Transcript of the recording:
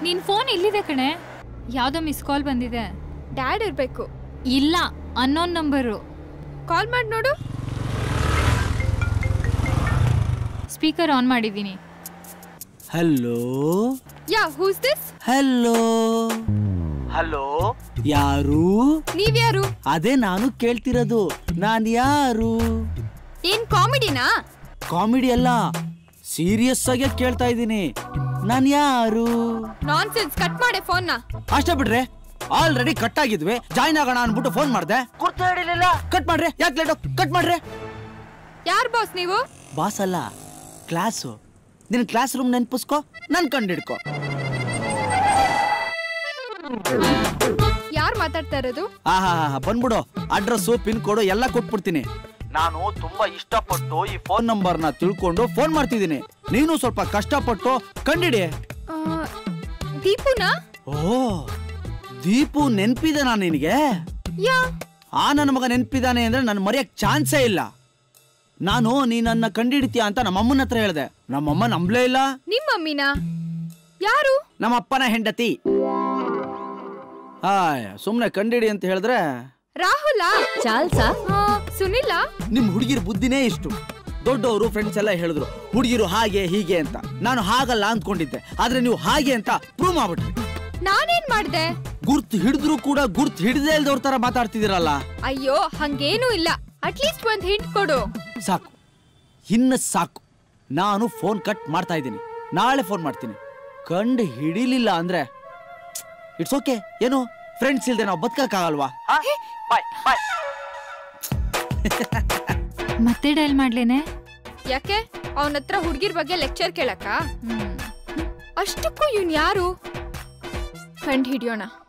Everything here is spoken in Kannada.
ನಿನ್ ಫೋನ್ ಇಲ್ಲಿದೆ ಕಣೆ ಯಾವ್ದೋ ಮಿಸ್ ಕಾಲ್ ಬಂದಿದೆ ಡ್ಯಾಡ್ ಇರ್ಬೇಕು ಇಲ್ಲ ಅನ್ನೋನ್ ನಂಬರು ಕಾಲ್ ಮಾಡಿ ನೋಡು ಸ್ಪೀಕರ್ ಆನ್ ಮಾಡಿದ್ದೀನಿ hello yeah who's this hello hello ಯಾರು ನೀವ್ಯಾರು ಅದೇ ನಾನು ಕೇಳ್ತಿರೋದು ನಾನ್ ಯಾರು ಏನ್ ಕಾಮಿಡಿನಾ ಕಾಮಿಡಿ ಅಲ್ಲ ಸೀರಿಯಸ್ ಆಗಿ ಕೇಳ್ತಾ ಇದ್ದೀನಿ ನಾನ್ ಯಾರು ನಾನ್ ಸೆನ್ಸ್ ಕಟ್ ಮಾಡೆ ಫೋನ್ನ ಅಷ್ಟೇ ಬಿಡ್ರೆ ಆಲ್ರೆಡಿ ಕಟ್ ಆಗಿದ್ವಿ ಜಾಯ್ನ್ ಆಗೋಣ ಅನ್ಬಿಟ್ಟು ಫೋನ್ ಮಾಡ್ದೆ ಗುರ್ತು ಹೇಳಿಲ್ಲ ಕಟ್ ಮಾಡ್ರೆ ಯಾಕೆ ಲೇಟು ಕಟ್ ಮಾಡ್ರೆ ಯಾರ್ ಬಾಸ್ ನೀವು ಬಾಸ್ ಅಲ್ಲ ಕ್ಲಾಸು ನಿನ್ ಕ್ಲಾಸ್ ರೂಮ್ ನೆನ್ಪಿಸ್ಕೊ ನನ್ ಕಂಡಿಡ್ಕೊ ಯಾರ್ ಮಾತಾಡ್ತಾ ಇರೋದು ಆಹಾ ಬಂದ್ಬಿಡು ಅಡ್ರೆಸ್ಸು ಪಿನ್ ಕೋಡು ಎಲ್ಲ ಕೊಟ್ಬಿಡ್ತೀನಿ ನಾನು ತುಂಬಾ ಇಷ್ಟಪಟ್ಟು ಈ ಫೋನ್ ನಂಬರ್ನ ತಿಳ್ಕೊಂಡು ಫೋನ್ ಮಾಡ್ತಿದ್ದೀನಿ ನೀನು ಸ್ವಲ್ಪ ಕಷ್ಟಪಟ್ಟು ಕಂಡಿಡಿ ಆ, ದೀಪುನಾ ಓ ದೀಪು ನೆನ್ಪಿದೆ ನಾನು ನಿನಗೆ ಯಾ ಆ ನನ್ನ ಮಗ ನೆನ್ಪಿದಾನೆ ಅಂದ್ರೆ ನನ್ ಮರೆಯಕ್ ಚಾನ್ಸೇ ಇಲ್ಲ ನಾನು ನೀ ನನ್ನ ಕಂಡಿಡಿತೀಯ ಅಂತ ನಮ್ಮಮ್ಮನ ಹತ್ರ ಹೇಳ್ದೆ ನಮ್ಮಮ್ಮ ನಂಬ್ಲೇ ಇಲ್ಲ ನಿಮ್ ಮಮ್ಮಿನಾ ಯಾರು ನಮ್ಮಪ್ಪನ ಹೆಂಡತಿ ಆಯ್ ಸುಮ್ನೆ ಕಂಡಿಡಿ ಅಂತ ಹೇಳಿದ್ರೆ ರಾಹುಲಾ ಚಾಲ್ಸಾ ಆ, ಸುನಿಲಾ ನಿಮ್ ಹುಡುಗಿರ್ ಬುದ್ಧಿನೇ ಇಷ್ಟು ದೊಡ್ಡವರು ಫ್ರೆಂಡ್ಸ್ ಎಲ್ಲ ಹೇಳಿದ್ರು ಹುಡುಗಿರು ಹಾಗೆ ಹೀಗೆ ಅಂತ ನಾನು ಹಾಗಲ್ಲ ಅಂದ್ಕೊಂಡಿದ್ದೆ ಆದ್ರೆ ನೀವು ಹಾಗೆ ಅಂತ ಪ್ರೂವ್ ಮಾಡ್ಬಿಟ್ರಿ ನಾನೇನ್ ಮಾಡ್ದೆ ಗುರ್ತು ಹಿಡಿದ್ರು ಕೂಡ ಗುರ್ತು ಹಿಡಿದೇ ಇಲ್ದವ್ರ ತರ ಮಾತಾಡ್ತಿದ್ದೀರಲ್ಲ ಅಯ್ಯೋ ಹಂಗೇನೂ ಇಲ್ಲ ಅಟ್ಲೀಸ್ಟ್ ಒಂದ್ ಹಿಂಟ್ ಕೊಡು ಸಾಕು ಇನ್ನ ಸಾಕು ನಾನು ಫೋನ್ ಕಟ್ ಮಾಡ್ತಾ ಇದ್ದೀನಿ ನಾಳೆ ಫೋನ್ ಮಾಡ್ತೀನಿ ಕಂಡು ಹಿಡಿಲಿಲ್ಲ ಅಂದ್ರೆ ಇಟ್ಸ್ ಓಕೆ ಏನು ಫ್ರೆಂಡ್ಸ್ ಇಲ್ದೆ ನಾವು ಬದುಕಕ್ಕಾಗಲ್ವಾ ಬಾಯ್ ಬಾಯ್ ಮತ್ತೆ ಡೈಲ್ ಮಾಡ್ಲೇನೆ ಯಾಕೆ ಅವನ ಹತ್ರ ಹುಡ್ಗಿರ್ ಬಗ್ಗೆ ಲೆಕ್ಚರ್ ಕೇಳಕ್ಕ ಅಷ್ಟಕ್ಕೂ ಇವ್ನ್ ಯಾರು ಕಂಡ್ ಹಿಡಿಯೋಣ